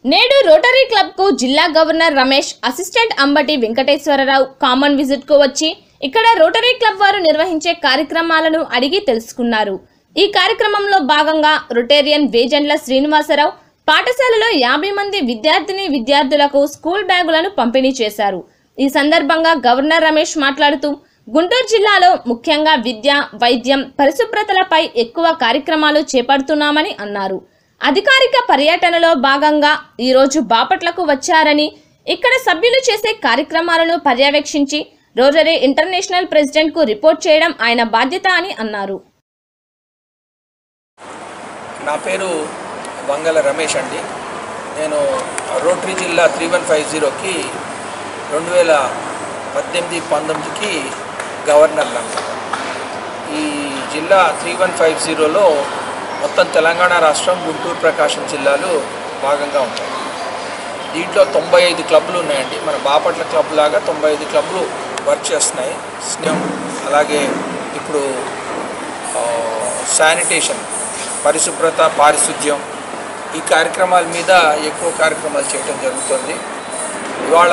నేడు rotary Club కు జిల్లా governor Ramesh assistant Ambati Venkateswararao common visit కు వచ్చి ఇక్కడ రోటరీ క్లబ్ వారు నిర్వహించే కార్యక్రమాలను అడిగి తెలుసుకున్నారు ఈ కార్యక్రమంలో భాగంగా రొటేరియన్ వేజండ్ల శ్రీనివాసరావు పాఠశాలలో యాభై మంది విద్యార్థిని విద్యార్థులకు స్కూల్ బ్యాగులను పంపిణీ చేశారు ఈ సందర్భంగా గవర్నర్ రమేష్ మాట్లాడుతూ గుంటూరు జిల్లాలో ముఖ్యంగా విద్య వైద్యం పరిశుభ్రతలపై ఎక్కువ కార్యక్రమాలు చేపడుతున్నామని అన్నారు అధికారిక పర్యటనలో భాగంగా ఈరోజు బాపట్లకు వచ్చారని ఇక్కడ సభ్యులు చేసే కార్యక్రమాలను పర్యవేక్షించి రోటరీ ఇంటర్నేషనల్ ప్రెసిడెంట్కు రిపోర్ట్ చేయడం ఆయన బాధ్యత అని అన్నారు నా పేరు వంగల రమేష్ అండి నేను రోటరీ జిల్లా త్రీ వన్ ఫైవ్ జీరోకి రెండు వేల పద్దెనిమిది పంతొమ్మిదికి గవర్నర్ అన్నమాట ఈ జిల్లా త్రీ వన్ ఫైవ్ జీరోలో మొత్తం తెలంగాణ రాష్ట్రం గుంటూరు ప్రకాశం జిల్లాలు భాగంగా ఉంటాయి దీంట్లో తొంభై ఐదు క్లబ్లు ఉన్నాయండి మన బాపట్ల క్లబ్ లాగా తొంభై ఐదు క్లబ్లు వర్క్ చేస్తున్నాయి స్నేహం అలాగే ఇప్పుడు శానిటేషన్ పరిశుభ్రత పారిశుద్ధ్యం ఈ కార్యక్రమాల మీద ఎక్కువ కార్యక్రమాలు చేయడం జరుగుతుంది ఇవాళ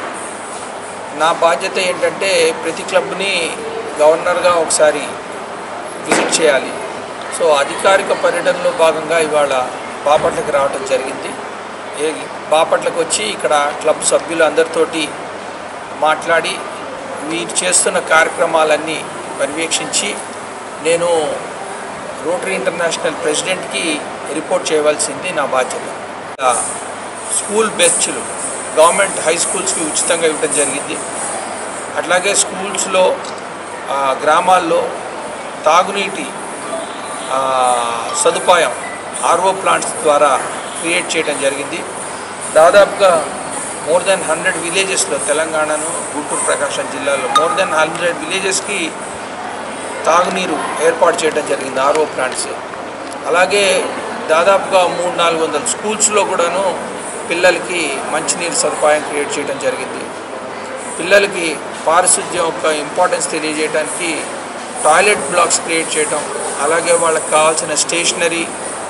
నా బాధ్యత ఏంటంటే ప్రతి క్లబ్ని గవర్నర్గా ఒకసారి విజిట్ చేయాలి సో అధికారిక పర్యటనలో భాగంగా ఇవాళ బాపట్లకు రావడం జరిగింది ఏ బాపట్లకు వచ్చి ఇక్కడ క్లబ్ సభ్యులు అందరితోటి మాట్లాడి వీరు చేస్తున్న కార్యక్రమాలన్నీ పర్యవేక్షించి నేను రోటరీ ఇంటర్నేషనల్ ప్రెసిడెంట్కి రిపోర్ట్ చేయవలసింది నా బాధ్యత ఇలా స్కూల్ బెంచ్లు గవర్నమెంట్ హై స్కూల్స్కి ఉచితంగా ఇవ్వడం జరిగింది అట్లాగే స్కూల్స్లో ఆ, గ్రామాల్లో తాగునీటి ఆ, సదుపాయం ఆర్ఓ ప్లాంట్స్ ద్వారా క్రియేట్ చేయడం జరిగింది దాదాపుగా మోర్ దెన్ హండ్రెడ్ విలేజెస్లో తెలంగాణను గుంటూరు ప్రకాశం జిల్లాలో మోర్ దెన్ హండ్రెడ్ విలేజెస్కి తాగునీరు ఏర్పాటు చేయడం జరిగింది ఆర్ఓ ప్లాంట్స్ అలాగే దాదాపుగా మూడు నాలుగు వందల స్కూల్స్లో కూడాను పిల్లలకి మంచినీరు సదుపాయం క్రియేట్ చేయడం జరిగింది పిల్లలకి పారిశుద్ధ్యం యొక్క ఇంపార్టెన్స్ తెలియజేయడానికి టాయిలెట్ బ్లాక్స్ క్రియేట్ చేయడం అలాగే వాళ్ళకి కావాల్సిన stationery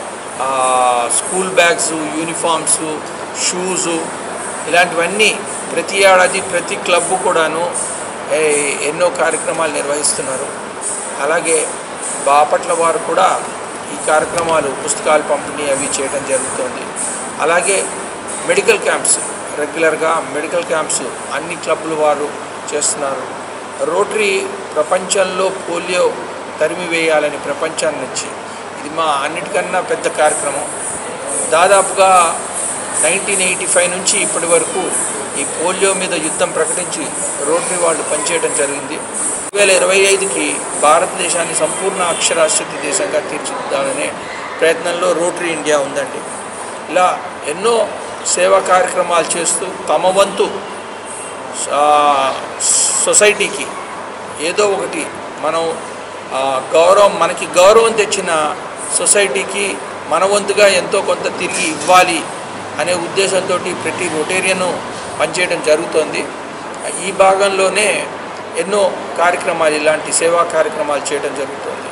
school bags uniforms shoes ఇలాంటివన్నీ ప్రతి ఏడాది ప్రతి క్లబ్ కూడాను ఏ- ఎన్నో కార్యక్రమాలు నిర్వహిస్తున్నారు అలాగే బాపట్ల వారు కూడా ఈ కార్యక్రమాలు పుస్తకాలు పంపిణీ అవి చేయడం జరుగుతుంది అలాగే మెడికల్ క్యాంప్స్ రెగ్యులర్గా మెడికల్ క్యాంప్స్ అన్ని క్లబ్ల వారు చేస్తున్నారు రోటరీ ప్రపంచంలో పోలియో తరిమి వేయాలని ప్రపంచాన్ని నుంచి ఇది మా అన్నిటికన్నా పెద్ద కార్యక్రమం దాదాపుగా నైన్టీన్ ఎయిటీ ఫైవ్ నుంచి ఇప్పటి వరకు ఈ పోలియో మీద యుద్ధం ప్రకటించి రోటరీ వాళ్ళు పనిచేయడం జరిగింది రెండు వేల ఇరవై ఐదుకి భారతదేశాన్ని సంపూర్ణ అక్షరాస్యత దేశంగా తీర్చిదిద్దాలనే ప్రయత్నంలో రోటరీ ఇండియా ఉందండి ఇలా ఎన్నో సేవా కార్యక్రమాలు చేస్తూ తమ వంతు ఆ, సొసైటీకి ఏదో ఒకటి మనం ఆ, గౌరవం మనకి గౌరవం తెచ్చిన సొసైటీకి మన వంతుగా ఎంతో కొంత తిరిగి ఇవ్వాలి అనే ఉద్దేశంతో ప్రతి రొటేరియను పనిచేయడం జరుగుతోంది ఈ భాగంలోనే ఎన్నో కార్యక్రమాలు ఇలాంటి సేవా కార్యక్రమాలు చేయడం జరుగుతుంది